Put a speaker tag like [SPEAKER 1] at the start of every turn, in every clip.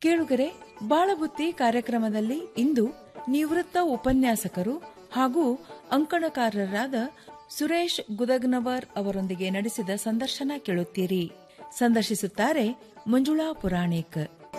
[SPEAKER 1] ಕೇಳುಗರೆ ಬಾಳಬುತ್ತಿ ಕಾರ್ಯಕ್ರಮದಲ್ಲಿ ಇಂದು ನಿವೃತ್ತ ಉಪನ್ಯಾಸಕರು ಹಾಗೂ ಅಂಕಣಕಾರರಾದ ಸುರೇಶ್ ಗುದಗ್ನವರ್ ಅವರೊಂದಿಗೆ ನಡೆಸಿದ ಸಂದರ್ಶನ ಕೇಳುತ್ತೀರಿ ಸಂದರ್ಶಿಸುತ್ತಾರೆ ಮಂಜುಳಾ ಪುರಾಣಿಕ್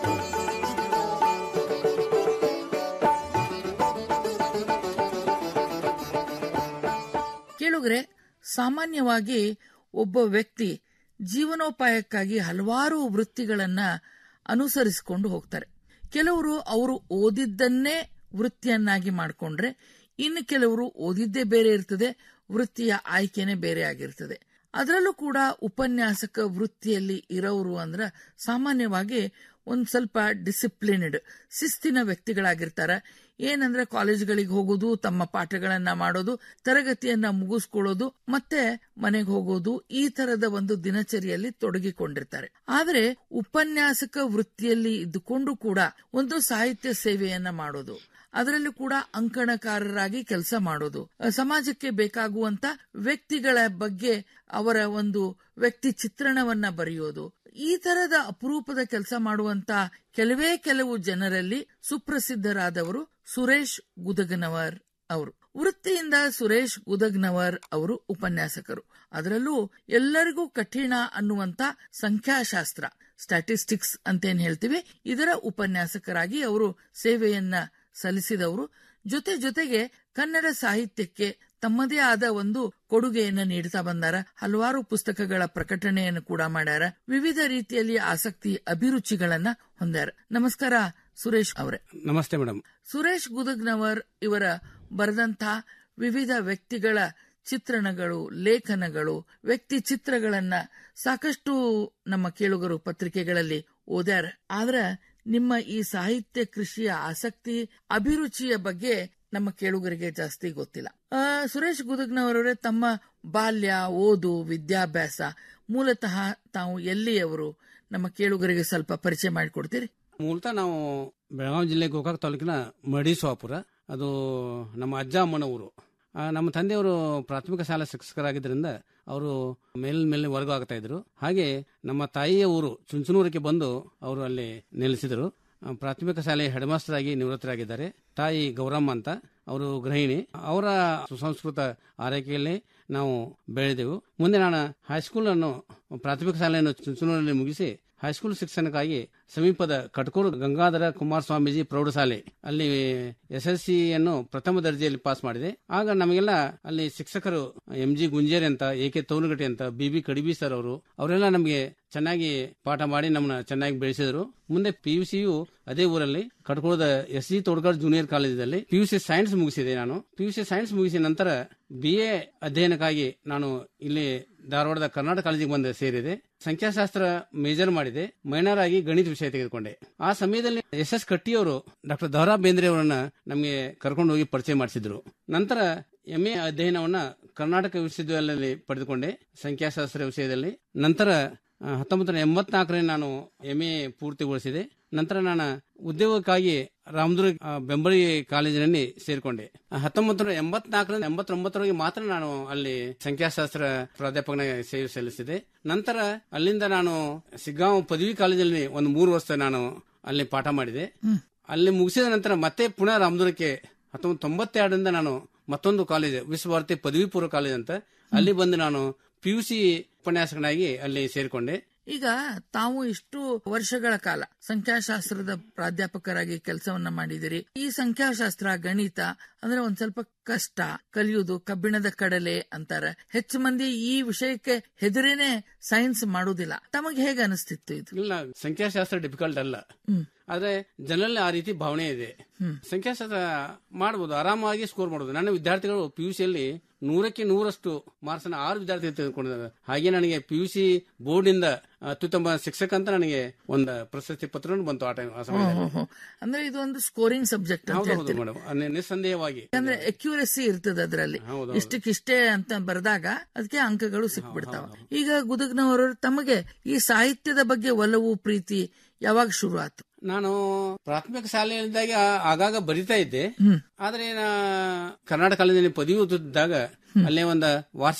[SPEAKER 2] ಕೇಳುಗರೆ ಸಾಮಾನ್ಯವಾಗಿ ಒಬ್ಬ ವ್ಯಕ್ತಿ ಜೀವನೋಪಾಯಕ್ಕಾಗಿ ಹಲವಾರು ವೃತ್ತಿಗಳನ್ನ ಅನುಸರಿಸಿಕೊಂಡು ಹೋಗ್ತಾರೆ ಕೆಲವರು ಅವರು ಓದಿದ್ದನ್ನೇ ವೃತ್ತಿಯನ್ನಾಗಿ ಮಾಡಿಕೊಂಡ್ರೆ ಇನ್ನು ಕೆಲವರು ಓದಿದ್ದೇ ಬೇರೆ ಇರ್ತದೆ ವೃತ್ತಿಯ ಆಯ್ಕೆನೇ ಬೇರೆ ಆಗಿರ್ತದೆ ಅದರಲ್ಲೂ ಕೂಡ ಉಪನ್ಯಾಸಕ ವೃತ್ತಿಯಲ್ಲಿ ಇರೋರು ಅಂದ್ರ ಸಾಮಾನ್ಯವಾಗಿ ಒಂದ್ ಸ್ವಲ್ಪ ಡಿಸಿಪ್ಲಿನ್ಡ್ ಶಿಸ್ತಿನ ವ್ಯಕ್ತಿಗಳಾಗಿರ್ತಾರ ಏನಂದ್ರೆ ಕಾಲೇಜ್ಗಳಿಗೆ ಹೋಗೋದು ತಮ್ಮ ಪಾಠಗಳನ್ನ ಮಾಡೋದು ತರಗತಿಯನ್ನ ಮುಗಿಸ್ಕೊಳ್ಳೋದು ಮತ್ತೆ ಮನೆಗೆ ಹೋಗೋದು ಈ ತರದ ಒಂದು ದಿನಚರಿಯಲ್ಲಿ ತೊಡಗಿಕೊಂಡಿರ್ತಾರೆ ಆದ್ರೆ ಉಪನ್ಯಾಸಕ ವೃತ್ತಿಯಲ್ಲಿ ಇದ್ದುಕೊಂಡು ಕೂಡ ಒಂದು ಸಾಹಿತ್ಯ ಸೇವೆಯನ್ನ ಮಾಡೋದು ಅದರಲ್ಲೂ ಕೂಡ ಅಂಕಣಕಾರರಾಗಿ ಕೆಲಸ ಮಾಡೋದು ಅಹ್, ಸಮಾಜಕ್ಕೆ ಬೇಕಾಗುವಂತ ವ್ಯಕ್ತಿಗಳ ಬಗ್ಗೆ ಅವರ ಒಂದು ವ್ಯಕ್ತಿ ಚಿತ್ರಣವನ್ನ ಬರೆಯೋದು ಈ ತರದ ಅಪರೂಪದ ಕೆಲಸ ಮಾಡುವಂತ ಕೆಲವೇ ಕೆಲವು ಜನರಲ್ಲಿ ಸುಪ್ರಸಿದ್ಧರಾದವರು ಸುರೇಶ್ ಗುದಗನವರ್ ಅವರು ವೃತ್ತಿಯಿಂದ ಸುರೇಶ್ ಗುದಗ್ನವರ್ ಅವರು ಉಪನ್ಯಾಸಕರು ಅದರಲ್ಲೂ ಎಲ್ಲರಿಗೂ ಕಠಿಣ ಅನ್ನುವಂತ ಸಂಖ್ಯಾಶಾಸ್ತ್ರ ಸ್ಟ್ಯಾಟಿಸ್ಟಿಕ್ಸ್ ಅಂತೇನ್ ಹೇಳ್ತೀವಿ ಇದರ ಉಪನ್ಯಾಸಕರಾಗಿ ಅವರು ಸೇವೆಯನ್ನ ಸಲ್ಲಿಸಿದವರು ಜೊತೆ ಜೊತೆಗೆ ಕನ್ನಡ ಸಾಹಿತ್ಯಕ್ಕೆ ತಮ್ಮದೇ ಆದ ಒಂದು ಕೊಡುಗೆಯನ್ನ ನೀಡ್ತಾ ಬಂದಾರ ಹಲವಾರು ಪುಸ್ತಕಗಳ ಪ್ರಕಟಣೆಯನ್ನು ಕೂಡ ಮಾಡ್ಯಾರ ವಿವಿಧ ರೀತಿಯಲ್ಲಿ ಆಸಕ್ತಿ ಅಭಿರುಚಿಗಳನ್ನ ಹೊಂದ್ಯಾರ ನಮಸ್ಕಾರ ಸುರೇಶ್ ಅವರೇ
[SPEAKER 3] ನಮಸ್ತೆ ಮೇಡಮ್
[SPEAKER 2] ಸುರೇಶ್ ಗುದಗ್ನವರ್ ಇವರ ಬರೆದಂಥ ವಿವಿಧ ವ್ಯಕ್ತಿಗಳ ಚಿತ್ರಣಗಳು ಲೇಖನಗಳು ವ್ಯಕ್ತಿ ಚಿತ್ರಗಳನ್ನ ಸಾಕಷ್ಟು ನಮ್ಮ ಕೇಳುಗರು ಪತ್ರಿಕೆಗಳಲ್ಲಿ ಓದ್ಯಾರ ಆದ್ರ ನಿಮ್ಮ ಈ ಸಾಹಿತ್ಯ ಕೃಷಿಯ ಆಸಕ್ತಿ ಅಭಿರುಚಿಯ ಬಗ್ಗೆ ನಮ್ಮ ಕೇಳುಗರಿಗೆ ಜಾಸ್ತಿ ಗೊತ್ತಿಲ್ಲ ಆ, ಸುರೇಶ್ ಗುದಗ್ನವರವರೇ ತಮ್ಮ ಬಾಲ್ಯ ಓದು ವಿದ್ಯಾಭ್ಯಾಸ ಮೂಲತಃ ತಾವು ಎಲ್ಲಿಯವರು ನಮ್ಮ ಕೇಳುಗರಿಗೆ ಸ್ವಲ್ಪ ಪರಿಚಯ ಮಾಡಿಕೊಡ್ತೀರಿ
[SPEAKER 3] ಮೂಲತಃ ನಾವು ಬೆಳಗಾವಿ ಜಿಲ್ಲೆ ಗೋಕಾಕ್ ತಾಲೂಕಿನ ಮಡಿಸ್ವಾಪುರ ಅದು ನಮ್ಮ ಅಜ್ಜ ಅಮ್ಮನ ಊರು ಆ, ನಮ್ಮ ತಂದೆಯವರು ಪ್ರಾಥಮಿಕ ಶಾಲಾ ಶಿಕ್ಷಕರಾಗಿದ್ದರಿಂದ ಅವರು ಮೇಲ್ ಮೇಲೆ ವರ್ಗ ಆಗ್ತಾ ಇದ್ರು ಹಾಗೆ ನಮ್ಮ ತಾಯಿಯ ಊರು ಚುಂಚನೂರಕ್ಕೆ ಬಂದು ಅವರು ಅಲ್ಲಿ ನೆಲೆಸಿದರು ಆ, ಪ್ರಾಥಮಿಕ ಶಾಲೆ ಹೆಡ್ ಮಾಸ್ಟರ್ ಆಗಿ ನಿವೃತ್ತರಾಗಿದ್ದಾರೆ ತಾಯಿ ಗೌರಮ್ಮ ಅಂತ ಅವರು ಗೃಹಿಣಿ ಅವರ ಸುಸಂಸ್ಕೃತ ಆರೈಕೆಯಲ್ಲಿ ನಾವು ಬೆಳೆದೆವು ಮುಂದೆ ನಾನು ಹೈಸ್ಕೂಲ್ ಅನ್ನು ಪ್ರಾಥಮಿಕ ಶಾಲೆಯನ್ನು ಚುಂಚನೂರಿನಲ್ಲಿ ಮುಗಿಸಿ ಹೈಸ್ಕೂಲ್ ಶಿಕ್ಷಣಕ್ಕಾಗಿ ಸಮೀಪದ ಕಟಕೂರು ಗಂಗಾಧರ ಕುಮಾರಸ್ವಾಮೀಜಿ ಪ್ರೌಢಶಾಲೆ ಅಲ್ಲಿ ಎಸ್ ಎಲ್ ಸಿಯನ್ನು ಪ್ರಥಮ ದರ್ಜೆಯಲ್ಲಿ ಪಾಸ್ ಮಾಡಿದೆ ಆಗ ನಮಗೆಲ್ಲ ಅಲ್ಲಿ ಶಿಕ್ಷಕರು ಎಂ ಜಿ ಗುಂಜೇರಿ ಅಂತ ಎ ಕೆ ತೌನಗಟ್ಟಿ ಅಂತ ಬಿ ಬಿ ಕಡಿಬಿ ಸರ್ ಅವರು ಅವರೆಲ್ಲ ನಮಗೆ ಚೆನ್ನಾಗಿ ಪಾಠ ಮಾಡಿ ನಮ್ಮನ್ನ ಚೆನ್ನಾಗಿ ಬೆಳೆಸಿದರು ಮುಂದೆ ಪಿ ಯು ಸಿಯು ಅದೇ ಊರಲ್ಲಿ ಕಟ್ಕೋಳದ ಎಸ್ ಜಿ ತೋಡ್ಕರ್ ಜೂನಿಯರ್ ಕಾಲೇಜಿನಲ್ಲಿ ಪಿ ಯು ಸಿ ಸೈನ್ಸ್ ಮುಗಿಸಿದೆ ನಾನು ಪಿ ಯು ಸಿ ಸೈನ್ಸ್ ಮುಗಿಸಿ ನಂತರ ಬಿ ಎ ಅಧ್ಯಯನಕ್ಕಾಗಿ ನಾನು ಇಲ್ಲಿ ಧಾರವಾಡದ ಕರ್ನಾಟಕ ಕಾಲೇಜಿಗೆ ಬಂದು ಸೇರಿದೆ ಸಂಖ್ಯಾಶಾಸ್ತ್ರ ಮೇಜರ್ ಮಾಡಿದೆ ಮೈನರ್ ಆಗಿ ಗಣಿತ ವಿಷಯ ತೆಗೆದುಕೊಂಡೆ ಆ ಸಮಯದಲ್ಲಿ ಎಸ್ ಎಸ್ ಕಟ್ಟಿಯವರು ಡಾಕ್ಟರ್ ದಹರಾ ಬೇಂದ್ರೆ ಅವರನ್ನ ನಮಗೆ ಕರ್ಕೊಂಡು ಹೋಗಿ ಪರಿಚಯ ಮಾಡಿಸಿದ್ರು ನಂತರ ಎಂ ಎ ಅಧ್ಯಯನವನ್ನ ಕರ್ನಾಟಕ ವಿಶ್ವವಿದ್ಯಾಲಯದಲ್ಲಿ ಪಡೆದುಕೊಂಡೆ ಸಂಖ್ಯಾಶಾಸ್ತ್ರ ವಿಷಯದಲ್ಲಿ ನಂತರ ಹತ್ತೊಂಬತ್ತು ನೂರ ಎಂಬತ್ನಾಲ್ಕರಲ್ಲಿ ನಾನು ಎಂ ಎ ಪೂರ್ತಿಗೊಳಿಸಿದೆ ನಂತರ ನಾನು ಉದ್ಯೋಗಕ್ಕಾಗಿ ರಾಮದುರ್ಗ ಆ, ಬೆಂಬಳಿ ಕಾಲೇಜಿನಲ್ಲಿ ಸೇರಿಕೊಂಡೆ ಹತ್ತೊಂಬತ್ತು ನೂರ ಎಂಬತ್ನಾಲ್ಕರಿಂದ ಎಂಬತ್ತೊಂಬತ್ತರವರೆಗೆ ಮಾತ್ರ ನಾನು ಅಲ್ಲಿ ಸಂಖ್ಯಾಶಾಸ್ತ್ರ ಪ್ರಾಧ್ಯಾಪಕನ ಸೇವೆ ಸಲ್ಲಿಸಿದೆ ನಂತರ ಅಲ್ಲಿಂದ ನಾನು ಸಿಗ್ಗಾಂವ್ ಪದವಿ ಕಾಲೇಜಿನಲ್ಲಿ ಒಂದು ಮೂರು ವರ್ಷ ನಾನು ಅಲ್ಲಿ ಪಾಠ ಮಾಡಿದೆ ಅಲ್ಲಿ ಮುಗಿಸಿದ ನಂತರ ಮತ್ತೆ ಪುನಃ ರಾಮದುರ್ಗಕ್ಕೆ ಹತ್ತೊಂಬತ್ತು ತೊಂಬತ್ತೆರಡರಿಂದ ನಾನು ಮತ್ತೊಂದು ಕಾಲೇಜ್ ವಿಶ್ವಭಾರತಿ ಪದವಿ ಪೂರ್ವ ಕಾಲೇಜ್ ಅಂತ ಅಲ್ಲಿ ಬಂದು ನಾನು ಪಿ ಯು ಸಿ ಉಪನ್ಯಾಸಕನಾಗಿ ಅಲ್ಲಿ ಸೇರಿಕೊಂಡೆ
[SPEAKER 2] ಈಗ ತಾವು ಇಷ್ಟು ವರ್ಷಗಳ ಕಾಲ ಸಂಖ್ಯಾಶಾಸ್ತ್ರದ ಪ್ರಾಧ್ಯಾಪಕರಾಗಿ ಕೆಲಸವನ್ನ ಮಾಡಿದಿರಿ ಈ ಸಂಖ್ಯಾಶಾಸ್ತ್ರ ಗಣಿತ ಅಂದ್ರೆ ಒಂದ್ ಸ್ವಲ್ಪ ಕಷ್ಟ ಕಲಿಯುವುದು ಕಬ್ಬಿಣದ ಕಡಲೆ ಅಂತಾರ ಹೆಚ್ಚು ಮಂದಿ ಈ ವಿಷಯಕ್ಕೆ ಹೆದರೇನೆ ಸೈನ್ಸ್ ಮಾಡುವುದಿಲ್ಲ ತಮಗೆ ಹೇಗೆ ಅನಿಸ್ತಿತ್ತು ಇದು
[SPEAKER 3] ಇಲ್ಲ ಸಂಖ್ಯಾಶಾಸ್ತ್ರ ಡಿಫಿಕಲ್ಟ್ ಅಲ್ಲ
[SPEAKER 2] ಹ್ಮ್.
[SPEAKER 3] ಆದ್ರೆ ಜನರಲ್ಲಿ ಆ ರೀತಿ ಭಾವನೆ ಇದೆ ಸಂಖ್ಯಾಶಾಸ್ತ್ರ ಮಾಡಬಹುದು ಆರಾಮಾಗಿ ಸ್ಕೋರ್ ಮಾಡಬಹುದು ನನ್ನ ವಿದ್ಯಾರ್ಥಿಗಳು ಪಿ ಯು ಸಿಯಲ್ಲಿ ನೂರಕ್ಕೆ ನೂರಷ್ಟು ಮಾರ್ಕ್ಸ್ ಆರು ವಿದ್ಯಾರ್ಥಿ ತೆಗೆದುಕೊಂಡಿದ್ದಾರೆ ಹಾಗೆ ನನಗೆ ಪಿ ಯು ಸಿ ಬೋರ್ಡ್ ಇಂದ ಅತ್ಯುತ್ತಮ ಶಿಕ್ಷಕ ಅಂತ ನನಗೆ ಒಂದು ಪ್ರಶಸ್ತಿ ಪತ್ರ ಬಂತು ಆ ಟೈಮ್ ಆ ಸಮಯದಲ್ಲಿ
[SPEAKER 2] ಓಹೋ. ಅಂದ್ರೆ ಇದು ಒಂದು ಸ್ಕೋರಿಂಗ್ ಸಬ್ಜೆಕ್ಟ್ ಅಂತ
[SPEAKER 3] ಹೌದು ಹೌದು
[SPEAKER 2] ಹೇಳ್ತೀರಿ
[SPEAKER 3] ಮೇಡಮ್ ನಿಸ್ಸಂದೇಹವಾಗಿ
[SPEAKER 2] ಯಾಕಂದ್ರೆ ಅಕ್ಯುರಸಿ ಇರ್ತದೆ ಅದರಲ್ಲಿ
[SPEAKER 3] ಹೌದು,
[SPEAKER 2] ಇಷ್ಟಕ್ಕಿಷ್ಟೇ ಅಂತ ಬರೆದಾಗ ಅದಕ್ಕೆ ಅಂಕಗಳು ಸಿಕ್ಬಿಡ್ತಾವ ಈಗ ಗುದಗ್ನವರು ತಮಗೆ ಈ ಸಾಹಿತ್ಯದ ಬಗ್ಗೆ ಒಲವು ಪ್ರೀತಿ ಯಾವಾಗ ಶುರು ಆತು
[SPEAKER 3] ನಾನು ಪ್ರಾಥಮಿಕ ಶಾಲೆಯಲ್ಲಿದ್ದಾಗ ಆಗಾಗ ಬರಿತಾ ಇದ್ದೆ ಆದ್ರೆ ನಾ ಕರ್ನಾಟಕ ಕಾಲೇಜಿನಲ್ಲಿ ಪದವಿ ಓದುತ್ತಿದ್ದಾಗ ಅಲ್ಲೇ ಒಂದು ವಾರ್ಷಿಕ